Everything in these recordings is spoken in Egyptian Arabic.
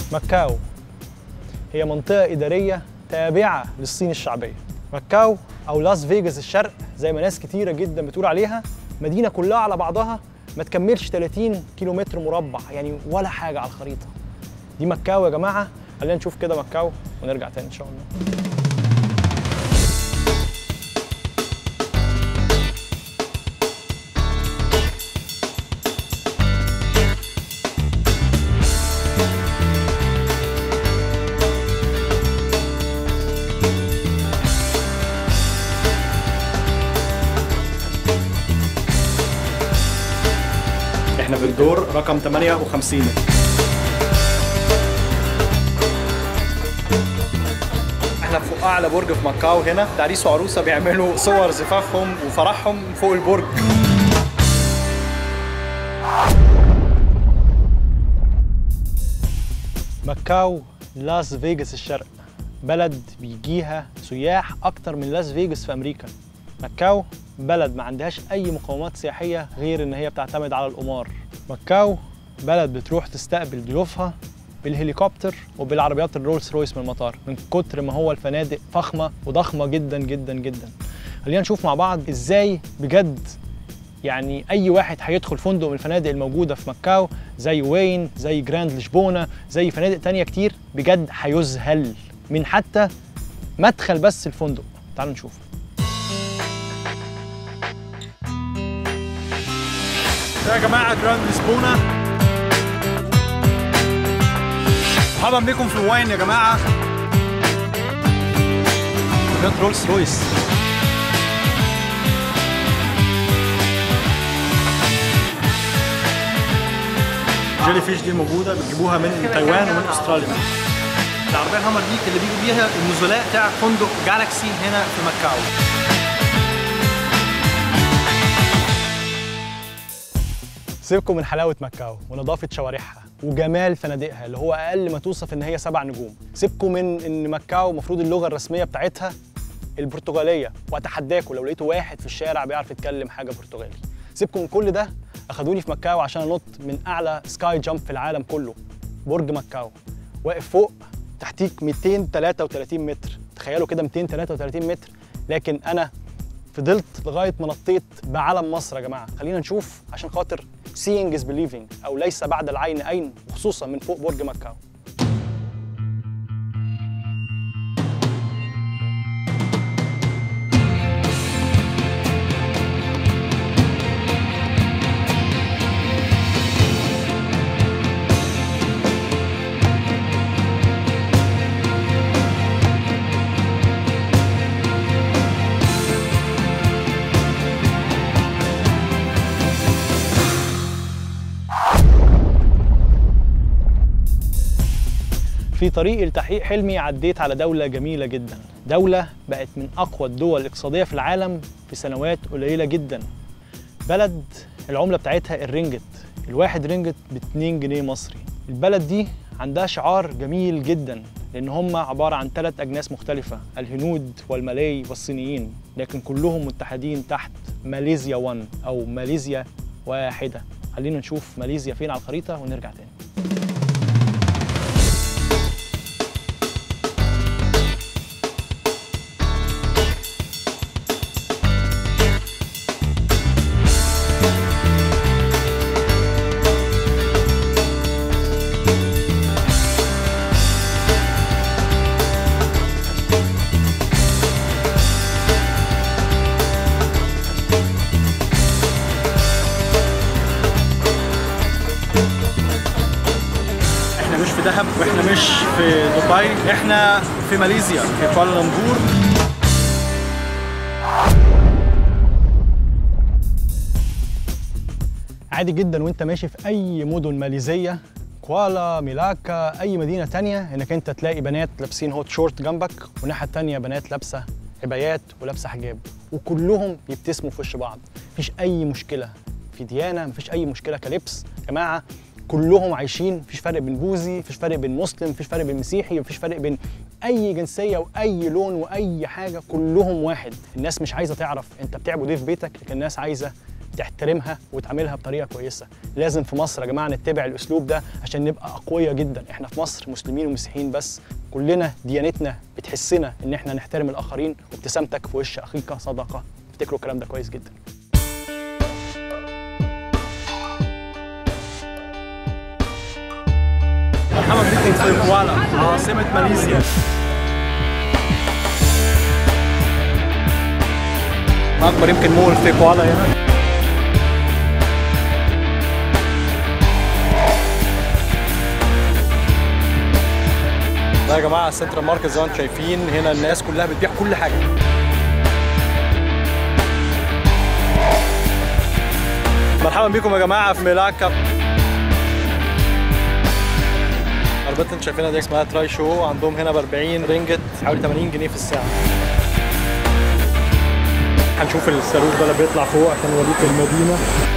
ماكاو هي منطقة إدارية تابعة للصين الشعبية ماكاو أو لاس فيجاس الشرق زي ما ناس كتيرة جدا بتقول عليها مدينة كلها على بعضها ما تكملش 30 كيلومتر مربع يعني ولا حاجة على الخريطة دي ماكاو يا جماعة خلينا نشوف كده ماكاو ونرجع تاني إن شاء الله احنا في الدور رقم 58 احنا فوق اعلى برج في ماكاو هنا عريس وعروسه بيعملوا صور زفافهم وفرحهم فوق البرج ماكاو لاس فيجاس الشرق بلد بيجيها سياح اكتر من لاس فيجاس في امريكا ماكاو بلد ما عندهاش اي مقومات سياحيه غير ان هي بتعتمد على القمار ماكاو بلد بتروح تستقبل ضيوفها بالهليكوبتر وبالعربيات الرولز رويس من المطار من كتر ما هو الفنادق فخمه وضخمه جدا جدا جدا خلينا نشوف مع بعض ازاي بجد يعني اي واحد هيدخل فندق من الفنادق الموجوده في ماكاو زي وين زي جراند لشبونه زي فنادق تانية كتير بجد هيذهل من حتى مدخل بس الفندق تعالوا نشوف ده يا جماعه جراند لشبونه مرحبا بكم في وين يا جماعه بجد رولز رويس الجيلي فيش دي موجوده بتجيبوها من تايوان ومن استراليا العربيه الهامر دي اللي بيجوا بيها النزلاء بتاع فندق جالاكسي هنا في ماكاو سيبكم من حلاوه ماكاو ونظافه شوارعها وجمال فنادقها اللي هو اقل ما توصف ان هي سبع نجوم سيبكم من ان ماكاو المفروض اللغه الرسميه بتاعتها البرتغاليه واتحداكم لو لقيتوا واحد في الشارع بيعرف يتكلم حاجه برتغالي سيبكم من كل ده اخدوني في ماكاو عشان انط من اعلى سكاي جامب في العالم كله برج ماكاو واقف فوق تحتيك 233 متر تخيلوا كده 233 متر لكن انا فضلت لغايه ما نطيت بعلم مصر يا جماعه خلينا نشوف عشان خاطر seeing is believing او ليس بعد العين عين وخصوصا من فوق برج ماكاو في طريق لتحقيق حلمي عديت على دولة جميلة جدا دولة بقت من أقوى الدول الاقتصادية في العالم في سنوات قليلة جدا بلد العملة بتاعتها الرنجت الواحد رنجت ب 2 جنيه مصري البلد دي عندها شعار جميل جدا لأن هم عبارة عن ثلاث أجناس مختلفة الهنود والملاي والصينيين لكن كلهم متحدين تحت ماليزيا 1 أو ماليزيا واحدة خلينا نشوف ماليزيا فين على الخريطة ونرجع تاني احنا مش في دهب واحنا مش في دبي احنا في ماليزيا في كوالالمبور عادي جدا وانت ماشي في اي مدن ماليزيه كوالا ميلاكا اي مدينه تانية انك انت تلاقي بنات لابسين هوت شورت جنبك والناحيه التانية بنات لابسه عبايات ولابسه حجاب وكلهم بيبتسموا في وش بعض مفيش اي مشكله في ديانه مفيش اي مشكله كلبس يا جماعه كلهم عايشين مفيش فرق بين بوذي مفيش فرق بين مسلم مفيش فرق بين مسيحي مفيش فرق بين اي جنسيه واي لون واي حاجه كلهم واحد الناس مش عايزه تعرف انت بتعبد ايه في بيتك لكن الناس عايزه تحترمها وتعاملها بطريقه كويسه لازم في مصر يا جماعه نتبع الاسلوب ده عشان نبقى اقوياء جدا احنا في مصر مسلمين ومسيحيين بس كلنا ديانتنا بتحسنا ان احنا نحترم الاخرين وابتسامتك في وش اخيك صدقه افتكروا الكلام ده كويس جدا مرحبا بكم في كوالا عاصمة ماليزيا أكبر يمكن مول في كوالا هنا ده يا جماعة السنترال ماركت زي ما انتم شايفين هنا الناس كلها بتبيع كل حاجة مرحبا بكم يا جماعة في ميلاكا عربيات اللي انتم شايفينها دي اسمها تراي شو عندهم هنا ب 40 رينجت حوالي 80 جنيه في الساعة هنشوف الصاروخ ده اللي بيطلع فوق عشان نوريك المدينة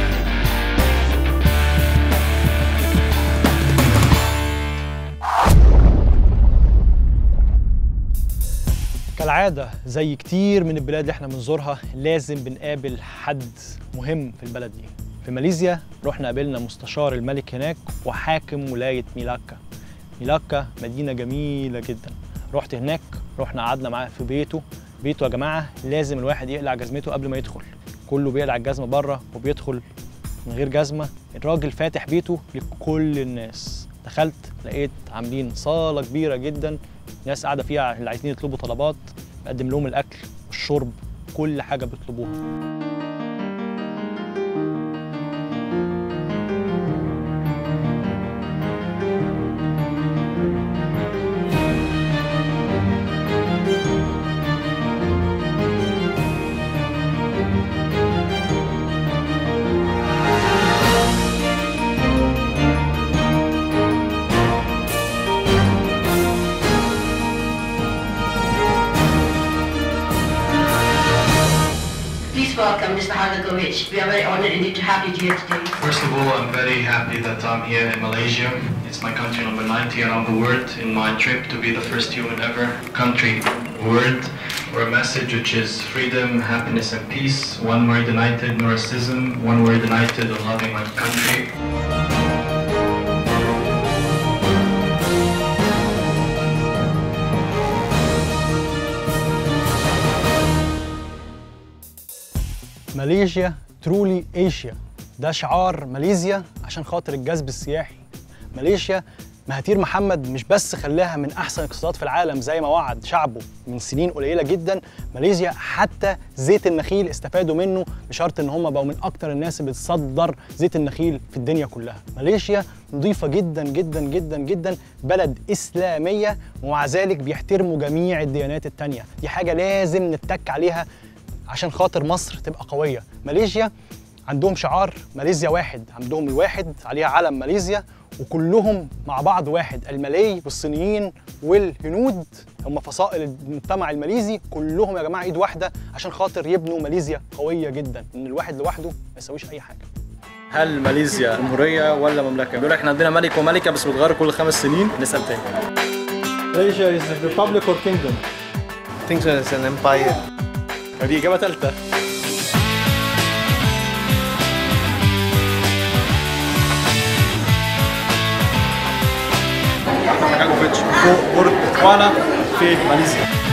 كالعادة زي كتير من البلاد اللي احنا بنزورها لازم بنقابل حد مهم في البلد دي في ماليزيا رحنا قابلنا مستشار الملك هناك وحاكم ولاية ميلاكا ميلاكا مدينة جميلة جدا رحت هناك رحنا قعدنا معاه في بيته بيته يا جماعة لازم الواحد يقلع جزمته قبل ما يدخل كله بيقلع الجزمة بره وبيدخل من غير جزمة الراجل فاتح بيته لكل الناس دخلت لقيت عاملين صالة كبيرة جدا ناس قاعدة فيها اللي عايزين يطلبوا طلبات بقدم لهم الأكل والشرب كل حاجة بيطلبوها Please welcome Mr. Hanagovich. We are very honored indeed to have you here today. First of all, I'm very happy that I'm here in Malaysia. It's my country number 90 around the world in my trip to be the first human ever country word or a message which is freedom, happiness and peace. One word united, no racism. One word united on loving my country. ماليزيا ترولي ايشيا ده شعار ماليزيا عشان خاطر الجذب السياحي ماليزيا مهاتير محمد مش بس خلاها من احسن اقتصادات في العالم زي ما وعد شعبه من سنين قليله جدا ماليزيا حتى زيت النخيل استفادوا منه بشرط ان هم بقوا من اكتر الناس اللي بتصدر زيت النخيل في الدنيا كلها ماليزيا نظيفه جدا جدا جدا جدا بلد اسلاميه ومع ذلك بيحترموا جميع الديانات التانية دي حاجه لازم نتك عليها عشان خاطر مصر تبقى قويه ماليزيا عندهم شعار ماليزيا واحد عندهم الواحد عليها علم ماليزيا وكلهم مع بعض واحد الملاي والصينيين والهنود هم فصائل المجتمع الماليزي كلهم يا جماعه ايد واحده عشان خاطر يبنوا ماليزيا قويه جدا ان الواحد لوحده ما يساويش اي حاجه هل ماليزيا جمهوريه ولا مملكه بيقول احنا عندنا ملك وملكه بس بيتغيروا كل خمس سنين نسال تاني ماليزيا is a republic or kingdom I think so. It's an empire. دي اجابه ثالثه فوق برج كوالا في ماليزيا